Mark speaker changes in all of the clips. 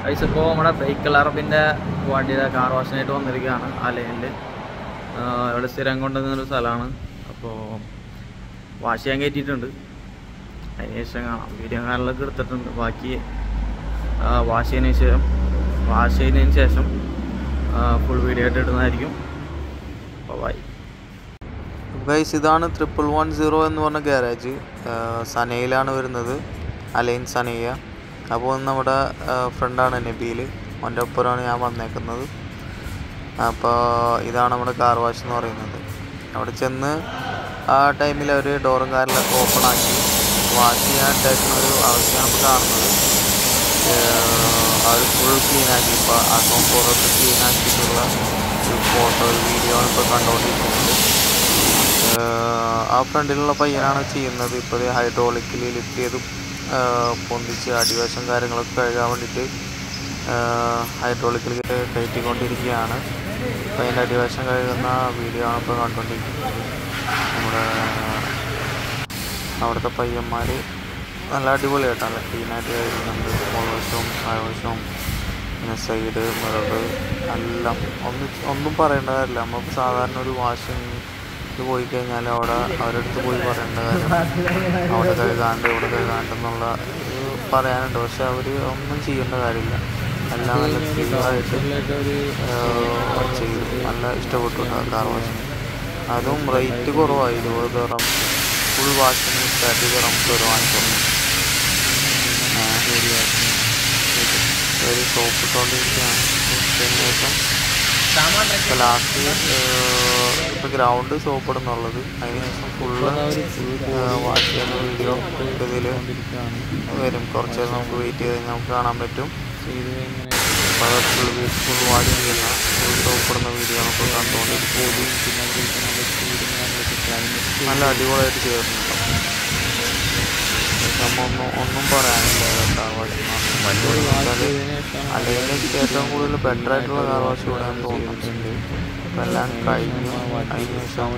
Speaker 1: പൈസ ഇപ്പോൾ നമ്മുടെ ബൈക്ക് അറബിൻ്റെ വണ്ടിയുടെ കാർ വാഷിനായിട്ട് വന്നിരിക്കുകയാണ് ആ ലൈനിൽ ഇവിടെ സ്ഥിരം കൊണ്ടുവന്നൊരു സ്ഥലമാണ് അപ്പോൾ വാഷ് ചെയ്യാൻ കയറ്റിയിട്ടുണ്ട് അതിന് ശേഷം കാണാം വീഡിയോ കാര്യങ്ങളൊക്കെ എടുത്തിട്ടുണ്ട് ബാക്കി വാഷ് ചെയ്തതിന് ശേഷം വാഷ് ചെയ്തതിന് ശേഷം ഫുൾ വീഡിയോ ആയിട്ട് ഇടുന്നതായിരിക്കും അപ്പോൾ ബൈ
Speaker 2: ഗൈസ് ഇതാണ് ട്രിപ്പിൾ വൺ സീറോ എന്ന് പറഞ്ഞ ഗ്യാരേജ് സനയിലാണ് വരുന്നത് അലൈൻ സനയ്യ അപ്പോൾ നമ്മുടെ ഫ്രണ്ടാണ് നബീൽ അവൻ്റെ ഒപ്പരമാണ് ഞാൻ വന്നേക്കുന്നത് അപ്പോൾ ഇതാണ് നമ്മുടെ കാർ വാഷ് എന്ന് പറയുന്നത് അവിടെ ചെന്ന് ആ ടൈമിൽ അവർ ഡോറും കാറിലൊക്കെ ഓപ്പൺ ആക്കി വാഷ് ചെയ്യാൻ ഇട്ടേക്കുന്ന ഒരു അവസ്ഥയാണ് ഇപ്പോൾ കാണുന്നത് അവർ ഫുൾ ക്ലീൻ ആക്കി ഇപ്പോൾ ആ കോമ്പോറൊക്കെ ക്ലീൻ ആക്കിയിട്ടുള്ള ഒരു ഫോട്ടോ ഒരു വീഡിയോ ആണ് ഇപ്പോൾ കണ്ടുകൊണ്ടിരിക്കുന്നത് ഏഹ് ആ ഫ്രണ്ടിലുള്ള പയ്യനാണ് ചെയ്യുന്നത് ഇപ്പോൾ ഹൈഡ്രോളിക്കിൽ ലിഫ്റ്റ് ചെയ്ത് ഏഹ് പൊന്തിച്ച് അടിവശം കാര്യങ്ങളൊക്കെ കഴുകാൻ വേണ്ടിയിട്ട് ഹൈഡ്രോളിക്കിൽ കയറ്റിക്കൊണ്ടിരിക്കുകയാണ് അപ്പോൾ അതിൻ്റെ അടിവശം കഴുകുന്ന വീഡിയോ ആണ് ഇപ്പോൾ കണ്ടുകൊണ്ടിരിക്കുന്നത് നമ്മുടെ അവിടുത്തെ പയ്യന്മാർ നല്ല അടിപൊളിയായിട്ടാണ് നല്ല ക്ലീനായിട്ട് കഴുകുന്നുണ്ട് മുൾവശവും താഴ്വശവും പിന്നെ സൈഡ് മിറർ എല്ലാം ഒന്നും ഒന്നും പറയേണ്ട കാര്യമില്ല നമുക്ക് സാധാരണ ഒരു വാഷിംഗ് ഇത് പോയി കഴിഞ്ഞാൽ അവിടെ അവരടുത്ത് പോയി പറയേണ്ട കാര്യം അവിടെ കഴുകാണ്ട് ഇവിടെ കഴുകാണ്ട് എന്നുള്ള ഇത് പറയാനുണ്ട് പക്ഷെ അവർ ഒന്നും ചെയ്യേണ്ട കാര്യമില്ല എല്ലാം നല്ല ക്ലിയറായിട്ട് ചെയ്തു നല്ല ഇഷ്ടപ്പെട്ടു കാർ വാഷിങ് അതും റേറ്റ് കുറവാണ് ഇരുപത് ദിറം ഫുൾ വാഷിന് തേർട്ടി ദിറം ഒരു വാങ്ങിക്കുന്നു ഒരു സോപ്പ് ഇട്ടുകൊണ്ടിരിക്കുകയാണ് ഇട്ടതിന് ശേഷം ഇപ്പോൾ ലാസ്റ്റ് ഇപ്പോൾ ഗ്രൗണ്ട് സോപ്പ് ഇടുന്നുള്ളത് അതിനുശേഷം ഫുള്ള് വാഷ് ചെയ്യുന്ന വീഡിയോ ഇതിൽ വരും കുറച്ച് നേരം നമുക്ക് വെയിറ്റ് ചെയ്ത് കഴിഞ്ഞാൽ നമുക്ക് കാണാൻ പറ്റും അപ്പോൾ അത് ഫുൾ ഫുൾ വാഷ് ചെയ്യുന്ന ഫുൾ സോപ്പ് ഇടുന്ന വീഡിയോ നമുക്ക് കണ്ടുകൊണ്ടിരിക്കും നല്ല അടിപൊളിയായിട്ട് ചേർന്നുണ്ട് നമ്മ ഒന്നും ഒന്നും പറയാനില്ല കാർ വാഷ് അല്ലെങ്കിൽ എനിക്ക് ഏറ്റവും കൂടുതൽ ബെറ്റർ ആയിട്ടുള്ള കാർ വാഷ് ഇവിടെ തോന്നുന്നുണ്ട് ഇപ്പം എല്ലാം കഴിഞ്ഞു അതിന് ശേഷം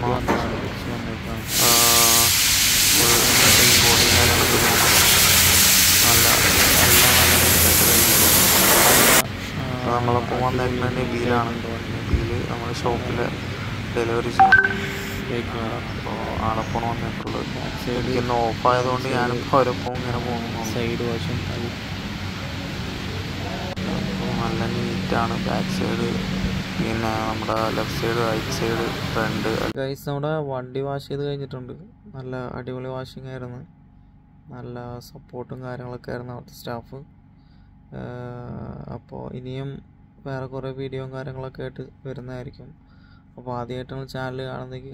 Speaker 2: ബോഡി കാര്യങ്ങളൊക്കെ നല്ല എല്ലാം നല്ല നീറ്റായിട്ട് കഴിഞ്ഞു അപ്പോൾ നമ്മളപ്പോൾ വന്നേക്കുന്നത് നബീലാണ് നബീൽ നമ്മുടെ ഷോപ്പിൽ ഡെലിവറി ചെയ്യും അപ്പോൾ ആളെപ്പോണ് വന്നിട്ടുള്ളത് എനിക്കിന്ന് ഓഫായതുകൊണ്ട് ഞാനിപ്പോൾ അവരൊപ്പം ഇങ്ങനെ പോകുന്നു
Speaker 1: സൈഡ് വാഷും
Speaker 2: അപ്പോൾ നല്ല നീറ്റാണ് ബാക്ക് സൈഡ് പിന്നെ നമ്മുടെ left side right side front guys നമ്മുടെ വണ്ടി വാഷ് ചെയ്ത് കഴിഞ്ഞിട്ടുണ്ട് നല്ല അടിപൊളി വാഷിംഗ് ആയിരുന്നു നല്ല സപ്പോർട്ടും കാര്യങ്ങളൊക്കെ ആയിരുന്നു അവിടുത്തെ സ്റ്റാഫ് അപ്പോൾ ഇനിയും വേറെ കുറേ വീഡിയോയും കാര്യങ്ങളൊക്കെ ആയിട്ട് വരുന്നതായിരിക്കും അപ്പോൾ ആദ്യമായിട്ടാണ് ചാനൽ കാണുന്നെങ്കിൽ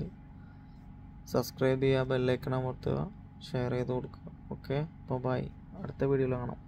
Speaker 2: സബ്സ്ക്രൈബ് ചെയ്യുക ബെല്ലൈക്കൺ അമർത്തുക ഷെയർ ചെയ്ത് കൊടുക്കുക ഓക്കെ അപ്പോൾ ബൈ അടുത്ത വീഡിയോയിൽ കാണാം